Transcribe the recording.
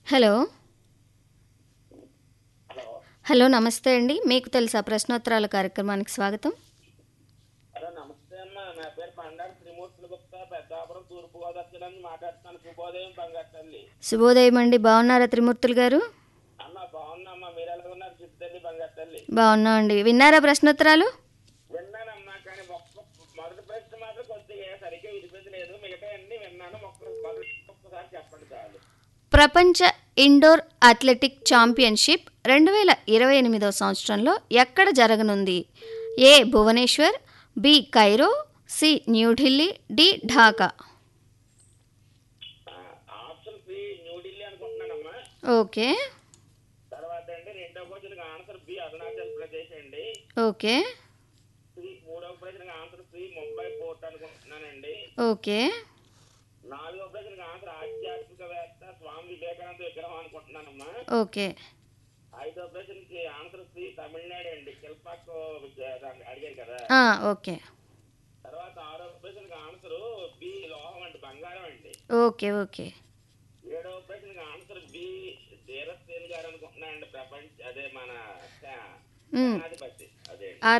Hello hello hello నమస్తే అండి మీకు తెలుసా ప్రశ్నోత్తరాల కార్యక్రమానికి స్వాగతం హలో నమస్తే అమ్మ నా పేరు పండారు త్రిమూర్తుల గుప్తా పెద్దాపురం తూర్పు గోదావరి జిల్లా నుంచి మాట్లాడుతున్నాను శుభోదయం బంగారు తల్లి శుభోదయం అండి బాగున్నారా త్రిమూర్తులు గారు అమ్మ బాగున్నామ్మా మీరు ఎలా ఉన్నారు చిట్టు తల్లి బంగారు తల్లి బాగున్నాం అండి విన్నారా ప్రశ్నోత్తరాలు విన్నానమ్మా కానీ ఒక్క మొదటి ప్రశ్న మాత్రం కొద్దిగా సరిగ్గా వినిపించలేదు మిగతా అన్ని విన్నాను ఒక్క మొదటి ఒక్కసారి చెప్పండి చాలు ప్రపంచ ఇండోర్ అథ్లెటిక్ ఛాంపియన్షిప్ రెండు వేల ఇరవై ఎనిమిదో సంవత్సరంలో ఎక్కడ జరగనుంది A Bhubaneswar B Cairo C New Delhi D Dhaka ఆ, ఆప్షన్ సి న్యూఢిల్లీ అనుకుంటున్నానమ్మా ఓకే తర్వాత అండి రెండో question answer B Arunachal Pradesh అండి ఓకే సి మూడవ ప్రశ్న ఆన్సర్ సి ముంబై పోర్ట్ అనుకుంటున్నానండి ఓకే నాలుగో ప్రశ్న ఆన్సర్ ఆధ్యాత్మికవేత్త స్వామి వివేకానంద విగ్రహం అనుకుంటున్నానమ్మా ఓకే ఐదో ప్రశ్నకి ఆన్సర్ సి తమిళనాడు అండి శిల్పాక్ అడిగారు కదా ఆ, ఓకే తర్వాత ఆరో ప్రశ్నకి ఆన్సర్ బి లోహం అండి బంగారం అండి ఓకే ఓకే ఏడవ ప్రశ్నకి ఆన్సర్ బి ధీరత్ గారు అనుకుంటున్నానండి ప్రపంచ అదే మన మ్. సేనాధిపతి అదే ఆ